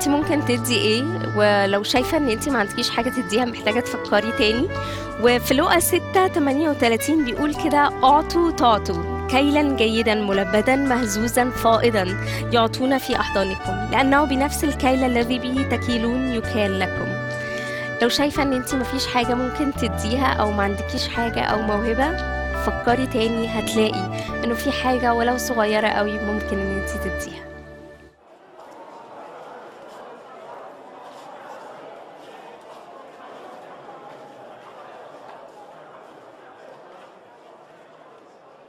انت ممكن تدي ايه ولو شايفة ان انت ما عندكيش حاجة تديها محتاجة تفكري تاني وفي لقا 6 38 بيقول كده اعطوا تعطوا كيلا جيدا ملبدا مهزوزا فائضا يعطون في احضانكم لانه بنفس الكيل الذي به تكيلون يكال لكم لو شايفة ان انت مفيش حاجة ممكن تديها او ما عندكيش حاجة او موهبة فكري تاني هتلاقي انه في حاجة ولو صغيرة قوي ممكن ان انت تديها